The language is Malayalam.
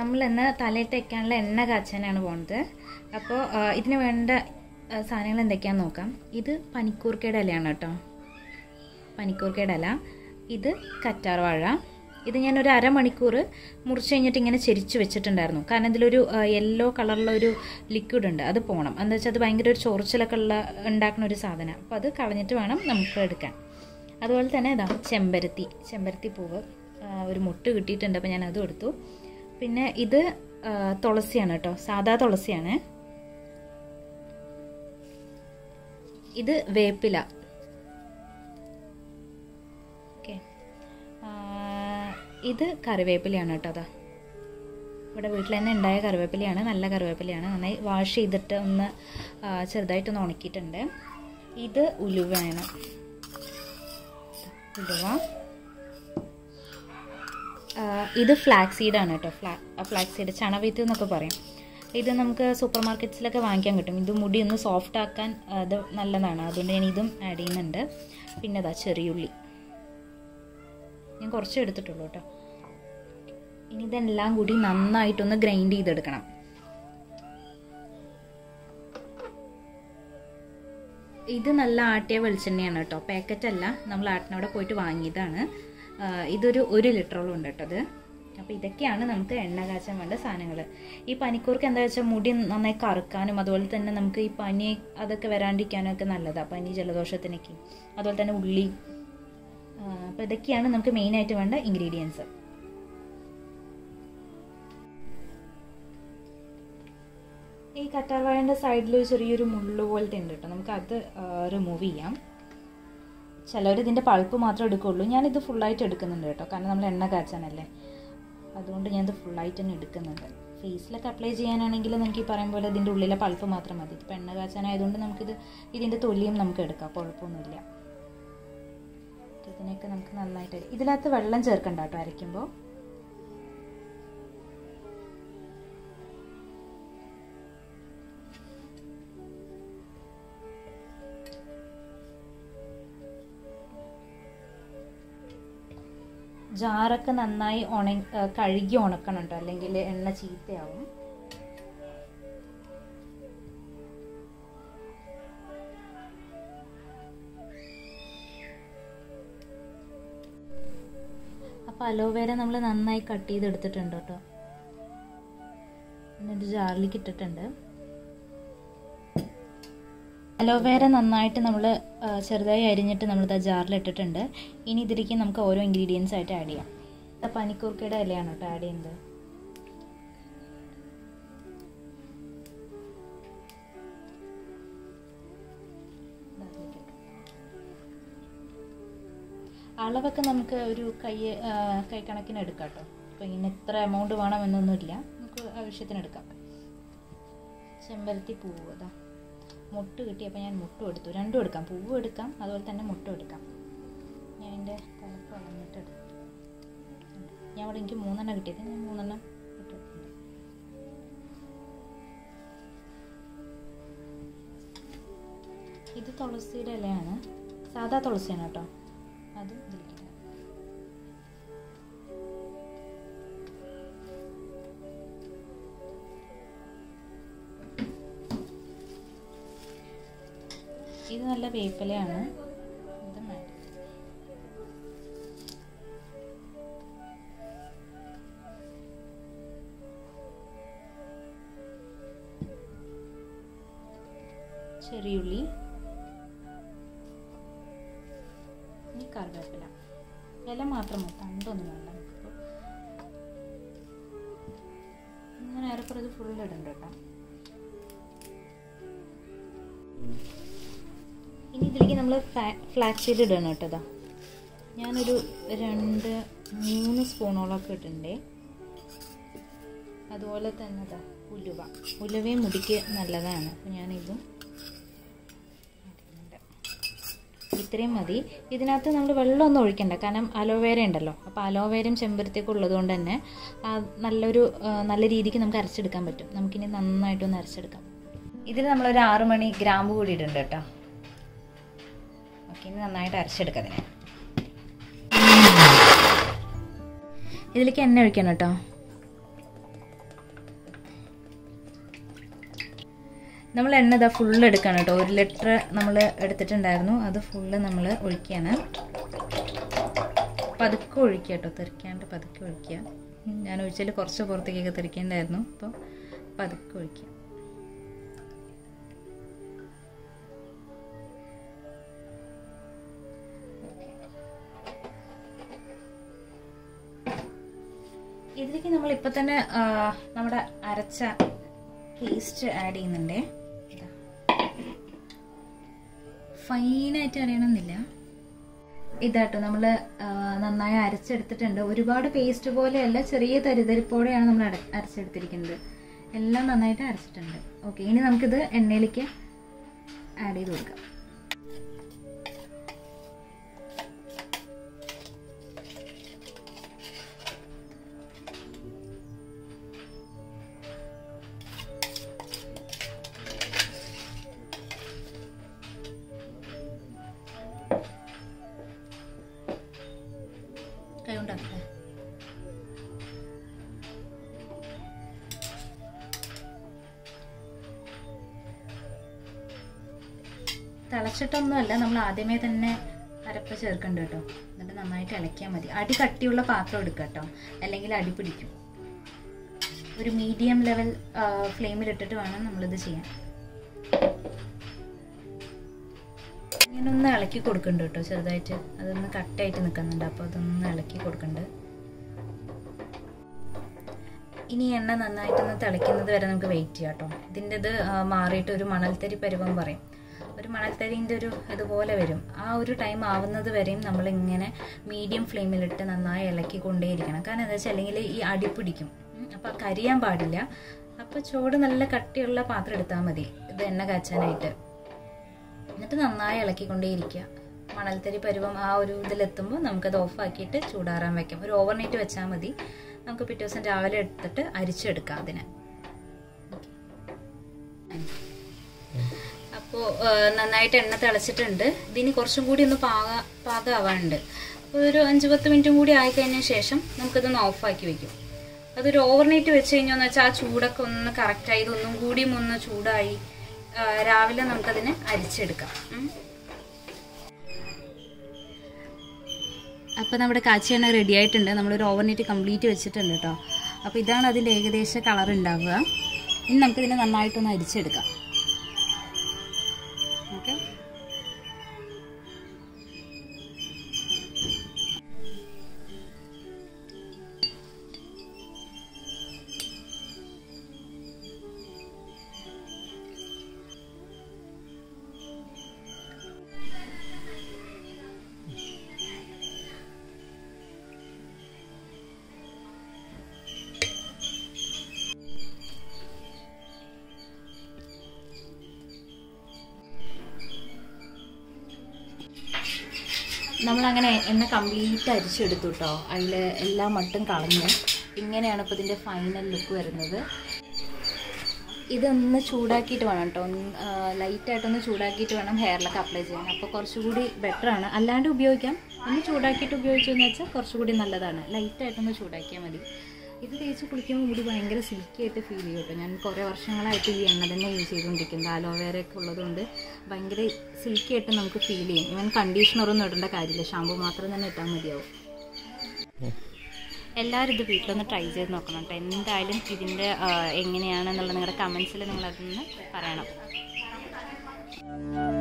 നമ്മൾ ഇന്ന് തലയിൽ തേക്കാനുള്ള എണ്ണ കാച്ചാനാണ് പോകുന്നത് അപ്പോൾ ഇതിന് വേണ്ട ആ, സാധനങ്ങൾ എന്തൊക്കെയാണെന്ന് നോക്കാം ഇത് പനിക്കൂർക്കയുടെ ഇലയാണ് കേട്ടോ പനിക്കൂർക്കയുടെ ഇല ഇത് കറ്റാർ വാഴ ഇത് ഞാനൊരു അരമണിക്കൂർ മുറിച്ച് കഴിഞ്ഞിട്ട് ഇങ്ങനെ ചെരിച്ച് വെച്ചിട്ടുണ്ടായിരുന്നു കാരണം ഇതിലൊരു യെല്ലോ കളറുള്ള ഒരു ലിക്വിഡ് ഉണ്ട് അത് പോകണം എന്താ വെച്ചാൽ അത് ഭയങ്കര ഒരു ചൊറിച്ചിലൊക്കെ ഉള്ള ഉണ്ടാക്കുന്ന ഒരു സാധനം അപ്പോൾ അത് കളഞ്ഞിട്ട് വേണം നമുക്ക് എടുക്കാൻ അതുപോലെ തന്നെ ഇതാ ചെമ്പരത്തി ചെമ്പരത്തി പൂവ് ആ, ഒരു മുട്ട് കിട്ടിയിട്ടുണ്ട് അപ്പോൾ ഞാൻ അതും എടുത്തു പിന്നെ ഇത് ആ, തുളസിയാണ് കേട്ടോ സാധാ തുളസിയാണ് ഇത് വേപ്പില ഓക്കെ ഇത് കറിവേപ്പിലയാണ് കേട്ടോ അതാ ഇവിടെ വീട്ടിൽ തന്നെ ഉണ്ടായ കറിവേപ്പിലയാണ് നല്ല കറിവേപ്പിലയാണ് നന്നായി വാഷ് ചെയ്തിട്ട് ഒന്ന് ആ, ചെറുതായിട്ടൊന്ന് ഉണക്കിയിട്ടുണ്ട് ഇത് ഉലുവയാണ് ഉലുവ ആ, ഇത് ഫ്ലാക്സ് സീഡാണ് കേട്ടോ ഫ്ലാ ഫ്ലാക്സ് സീഡ് ചണവീത്ത് എന്നൊക്കെ പറയും ഇത് നമുക്ക് സൂപ്പർ മാർക്കറ്റ്സിലൊക്കെ വാങ്ങിക്കാൻ കിട്ടും ഇത് മുടി ഒന്ന് സോഫ്റ്റ് ആക്കാൻ അത് നല്ലതാണ് അതുകൊണ്ട് ഞാൻ ഇതും ആഡ് ചെയ്യുന്നുണ്ട് പിന്നെ അതാ ചെറിയുള്ളി ഞാൻ കുറച്ച് എടുത്തിട്ടുള്ളൂ കേട്ടോ ഇനി ഇതെല്ലാം കൂടി നന്നായിട്ടൊന്ന് ഗ്രൈൻഡ് ചെയ്തെടുക്കണം ഇത് നല്ല ആട്ടിയ വെളിച്ചെണ്ണയാണ് കേട്ടോ പാക്കറ്റ് അല്ല നമ്മൾ ആട്ടിനവിടെ പോയിട്ട് വാങ്ങിയതാണ് ആ, ഇതൊരു ഒരു ലിറ്ററോളം ഉണ്ട് കേട്ടോ അത് അപ്പോൾ ഇതൊക്കെയാണ് നമുക്ക് എണ്ണ കാച്ചാൻ വേണ്ട സാധനങ്ങൾ ഈ പനിക്കൂർക്ക് എന്താ വെച്ചാൽ മുടി നന്നായി കറുക്കാനും അതുപോലെ തന്നെ നമുക്ക് ഈ പനി അതൊക്കെ വരാണ്ടിരിക്കാനും ഒക്കെ നല്ലതാണ് പനി ജലദോഷത്തിനൊക്കെ അതുപോലെ തന്നെ ഉള്ളി അപ്പോൾ ഇതൊക്കെയാണ് നമുക്ക് മെയിനായിട്ട് വേണ്ട ഇൻഗ്രീഡിയൻസ് ഈ കറ്റാർവാഴൻ്റെ സൈഡിൽ ചെറിയൊരു മുള്ളു പോലത്തെ ഉണ്ട് കേട്ടോ നമുക്ക് അത് റിമൂവ് ചെയ്യാം ചിലർ ഇതിൻ്റെ പൾപ്പ് മാത്രമേ എടുക്കുകയുള്ളൂ ഞാനിത് ഫുള്ളായിട്ട് എടുക്കുന്നുണ്ട് കേട്ടോ കാരണം നമ്മൾ എണ്ണ കാച്ചാനല്ലേ അതുകൊണ്ട് ഞാനിത് ഫുള്ളായിട്ട് തന്നെ എടുക്കുന്നുണ്ട് ഫേസിലൊക്കെ അപ്ലൈ ചെയ്യാനാണെങ്കിൽ നമുക്ക് ഈ പറയും പോലെ ഇതിൻ്റെ ഉള്ളിലെ പൾപ്പ് മാത്രം മതി ഇപ്പം എണ്ണ കാച്ചാനായതുകൊണ്ട് നമുക്കിത് ഇതിൻ്റെ തൊലിയും നമുക്ക് എടുക്കാം കുഴപ്പമൊന്നുമില്ല ഇതിനൊക്കെ നമുക്ക് നന്നായിട്ട് ഇതിനകത്ത് വെള്ളം ചേർക്കണ്ട കേട്ടോ അരയ്ക്കുമ്പോൾ ജാറൊക്കെ നന്നായി ഉണ കഴുകി ഉണക്കണം കേട്ടോ അല്ലെങ്കിൽ എണ്ണ ചീത്തയാവും അപ്പോൾ അലോവേര നമ്മൾ നന്നായി കട്ട് ചെയ്തെടുത്തിട്ടുണ്ട് കേട്ടോ എന്നിട്ട് ജാറിലേക്ക് ഇട്ടിട്ടുണ്ട് അലോവേര നന്നായിട്ട് നമ്മൾ ചെറുതായി അരിഞ്ഞിട്ട് നമ്മളിത് ജാറിൽ ഇട്ടിട്ടുണ്ട് ഇനി ഇതിലേക്ക് നമുക്ക് ഓരോ ഇൻഗ്രീഡിയൻസ് ആയിട്ട് ആഡ് ചെയ്യാം ഇത് പനിക്കൂർക്കയുടെ ഇലയാണ് കേട്ടോ ആഡ് ചെയ്യുന്നത് അളവൊക്കെ നമുക്ക് ഒരു കൈ ആ, കൈ കണക്കിന് എടുക്കാം കേട്ടോ അപ്പോൾ ഇങ്ങനെ ഇത്ര എമൗണ്ട് വേണമെന്നൊന്നുമില്ല നമുക്ക് ആവശ്യത്തിന് എടുക്കാം ചെമ്പരത്തി പൂവ് അതാ മുട്ട് കിട്ടിയപ്പോൾ ഞാൻ മുട്ടും എടുത്തു രണ്ടും എടുക്കാം പൂവും എടുക്കാം അതുപോലെ തന്നെ മുട്ടും എടുക്കാം ഞാൻ എൻ്റെ തലപ്പ് വളർന്നിട്ട് എടുത്തു ഞാൻ അവിടെ എനിക്ക് മൂന്നെണ്ണം കിട്ടിയത് ഞാൻ മൂന്നെണ്ണം ഇട്ടിട്ടുണ്ട് ഇത് തുളസിയുടെ ഇലയാണ് സാധാ തുളസിയാണ് കേട്ടോ അതും ഇതിലേക്ക് ഇടാം. ഇത് നല്ല വേപ്പിലയാണ് ഇത് വേണ്ട ചെറിയുള്ളി ഇനി കറിവേപ്പില ഇല മാത്രം മതി തണ്ടൊന്നും വേണ്ട നമുക്കിപ്പോൾ ഇങ്ങനെ ഏറെക്കുറെ ഇത് ഫുൾ ഇടണ്ട കേട്ടോ ഇനി ഇതിലേക്ക് നമ്മൾ ഫ്ലാക്സ് സീഡ് ഇടണം കേട്ടോ ഇതാ ഞാനൊരു രണ്ട് മൂന്ന് സ്പൂണോളമൊക്കെ ഇട്ടിട്ടുണ്ടേ അതുപോലെ തന്നെ ഇതാ ഉലുവ ഉലുവയും മുടിക്ക് നല്ലതാണ് അപ്പോൾ ഞാനിതും ഇടുന്നുണ്ട്. ഇത്രയും മതി ഇതിനകത്ത് നമ്മൾ വെള്ളമൊന്നും ഒഴിക്കണ്ട കാരണം അലോവേര ഉണ്ടല്ലോ അപ്പോൾ അലോവേരയും ചെമ്പരത്തിയൊക്കെ ഉള്ളത് കൊണ്ട് തന്നെ ആ നല്ലൊരു ആ, നല്ല രീതിക്ക് നമുക്ക് അരച്ചെടുക്കാൻ പറ്റും നമുക്കിനി നന്നായിട്ടൊന്ന് അരച്ചെടുക്കാം ഇതിൽ നമ്മളൊരു ആറ് മണി ഗ്രാമ്പ് കൂടി ഇടുന്നുണ്ട് കേട്ടോ ഓക്കെ ഇനി നന്നായിട്ട് അരച്ചെടുക്കാം അതിനെ ഇതിലേക്ക് എണ്ണ ഒഴിക്കണം കേട്ടോ നമ്മൾ എണ്ണ ഇതാ ഫുള്ള് എടുക്കണം കേട്ടോ ഒരു ലിറ്റർ നമ്മൾ എടുത്തിട്ടുണ്ടായിരുന്നു അത് ഫുള്ള് നമ്മൾ ഒഴിക്കുകയാണ് പതുക്കെ ഒഴിക്കുക കേട്ടോ തെറിക്കാണ്ട് പതുക്കെ ഒഴിക്കുക ഞാൻ ഒഴിച്ചതിൽ കുറച്ച് പുറത്തേക്കൊക്കെ തെറിക്കേണ്ടായിരുന്നു അപ്പോൾ പതുക്കെ ഒഴിക്കുക ഇതിലേക്ക് നമ്മൾ ഇപ്പം തന്നെ ആ, നമ്മുടെ അരച്ച പേസ്റ്റ് ആഡ് ചെയ്യുന്നുണ്ടേ ഇതാ. ഫൈനായിട്ട് അറിയണമെന്നില്ല ഇതാട്ടോ നമ്മൾ നന്നായി അരച്ചെടുത്തിട്ടുണ്ട് ഒരുപാട് പേസ്റ്റ് പോലെയല്ല ചെറിയ തരിതരിപ്പോടെയാണ് നമ്മൾ അര- അരച്ചെടുത്തിരിക്കുന്നത് എല്ലാം നന്നായിട്ട് അരച്ചിട്ടുണ്ട് ഓക്കെ ഇനി നമുക്കിത് എണ്ണയിലേക്ക് ആഡ് ചെയ്ത് കൊടുക്കാം കൈ കൊണ്ടാക്കട്ടെ തിളച്ചിട്ടൊന്നുമല്ല നമ്മൾ ആദ്യമേ തന്നെ അരപ്പ് ചേർക്കണ്ട കേട്ടോ എന്നിട്ട് നന്നായിട്ട് ഇളക്കിയാൽ മതി അടി കട്ടിയുള്ള പാത്രം എടുക്കുക കേട്ടോ അല്ലെങ്കിൽ അടി പിടിക്കും ഒരു മീഡിയം ലെവൽ ഫ്ലെയിമിൽ ഇട്ടിട്ട് വേണം നമ്മളിത് ചെയ്യാൻ ഇങ്ങനെ ഒന്ന് ഇളക്കി കൊടുക്കുന്നുണ്ട് കേട്ടോ ചെറുതായിട്ട് അതൊന്ന് കട്ടായിട്ട് നിൽക്കുന്നുണ്ട് അപ്പോൾ അതൊന്ന് ഇളക്കി കൊടുക്കുന്നുണ്ട് ഇനി എണ്ണ നന്നായിട്ടൊന്ന് തിളയ്ക്കുന്നത് വരെ നമുക്ക് വെയിറ്റ് ചെയ്യാം കേട്ടോ ഇതിൻ്റെ ഇത് ആ, മാറിയിട്ട് ഒരു മണൽത്തരി പരുവം പറയും ഒരു മണൽത്തരിൻ്റെ ഒരു ഇതുപോലെ വരും ആ ഒരു ടൈം ആവുന്നത് വരെയും നമ്മളിങ്ങനെ മീഡിയം ഫ്ലെയിമിലിട്ട് നന്നായി ഇളക്കി കൊണ്ടേയിരിക്കണം കാരണം എന്താ വെച്ചാൽ അല്ലെങ്കിൽ ഈ അടി പിടിക്കും അപ്പോൾ കരിയാൻ പാടില്ല അപ്പോൾ ചൂട് നല്ല കട്ടിയുള്ള പാത്രം എടുത്താൽ മതി ഇത് എണ്ണ കാച്ചാനായിട്ട് എന്നിട്ട് നന്നായി ഇളക്കിക്കൊണ്ടേയിരിക്കുക മണൽത്തരി പരുവം ആ ഒരു ഇതിലെത്തുമ്പോൾ നമുക്കത് ഓഫാക്കിയിട്ട് ചൂടാറാൻ വെക്കാം ഒരു ഓവർനൈറ്റ് വെച്ചാൽ മതി നമുക്ക് പിറ്റേ ദിവസം രാവിലെ എടുത്തിട്ട് അരിച്ചെടുക്കാം അതിനെ അപ്പോൾ നന്നായിട്ട് എണ്ണ തിളച്ചിട്ടുണ്ട് ഇതിന് കുറച്ചും കൂടി ഒന്ന് പാക പാകമാവാനുണ്ട് അപ്പോൾ ഒരു അഞ്ച് പത്ത് മിനിറ്റും കൂടി ആയിക്കഴിഞ്ഞ ശേഷം നമുക്കിതൊന്ന് ഓഫാക്കി വെക്കും അതൊരു ഓവർനൈറ്റ് വെച്ച് കഴിഞ്ഞാന്ന് വെച്ചാൽ ആ ചൂടൊക്കെ ഒന്ന് കറക്റ്റായി ഇതൊന്നും കൂടിയും ഒന്ന് ചൂടായി ആ, രാവിലെ നമുക്കതിനെ അരിച്ചെടുക്കാം ഉം. അപ്പോൾ നമ്മുടെ കാച്ചി എണ്ണ റെഡി ആയിട്ടുണ്ട് നമ്മളൊരു ഓവർനൈറ്റ് കംപ്ലീറ്റ് വെച്ചിട്ടുണ്ട് കേട്ടോ അപ്പോൾ ഇതാണ് അതിൻ്റെ ഏകദേശ കളർ ഉണ്ടാവുക ഇനി നമുക്കിതിനെ നന്നായിട്ടൊന്ന് അരിച്ചെടുക്കാം ഓക്കെ നമ്മളങ്ങനെ എണ്ണ കംപ്ലീറ്റ് അരിച്ചെടുത്തു കേട്ടോ അതിൽ എല്ലാ മട്ടും കളഞ്ഞു ഇങ്ങനെയാണ് ഇപ്പോൾ ഇതിൻ്റെ ഫൈനൽ ലുക്ക് വരുന്നത് ഇതൊന്ന് ചൂടാക്കിയിട്ട് വേണം കേട്ടോ ലൈറ്റായിട്ടൊന്ന് ചൂടാക്കിയിട്ട് വേണം ഹെയറിലൊക്കെ അപ്ലൈ ചെയ്യാൻ അപ്പോൾ കുറച്ചുകൂടി ബെറ്റർ ആണ് അല്ലാണ്ട് ഉപയോഗിക്കാം ഒന്ന് ചൂടാക്കിയിട്ട് ഉപയോഗിച്ചെന്ന് വെച്ചാൽ കുറച്ചുകൂടി നല്ലതാണ് ലൈറ്റായിട്ടൊന്ന് ചൂടാക്കിയാൽ മതി ഇത് തേച്ച് കുളിക്കുമ്പോൾ മുടി ഭയങ്കര സിൽക്കി ആയിട്ട് ഫീൽ ചെയ്യും കേട്ടോ ഞാൻ കുറേ വർഷങ്ങളായിട്ട് ഈ എണ്ണ തന്നെ യൂസ് ചെയ്തുകൊണ്ടിരിക്കുന്നത് അലോവേര ഒക്കെ ഉള്ളതുകൊണ്ട് ഭയങ്കര സിൽക്കി ആയിട്ട് നമുക്ക് ഫീൽ ചെയ്യും ഇവൻ കണ്ടീഷണറൊന്നും ഇടേണ്ട കാര്യമില്ല ഷാമ്പു മാത്രം തന്നെ ഇട്ടാൽ മതിയാവും എല്ലാവരും ഇത് വീട്ടിലൊന്ന് ട്രൈ ചെയ്ത് നോക്കണം കേട്ടോ എന്തായാലും ഇതിൻ്റെ എങ്ങനെയാണെന്നുള്ള നിങ്ങളുടെ കമൻസിൽ നിങ്ങൾ അതൊന്ന് പറയണം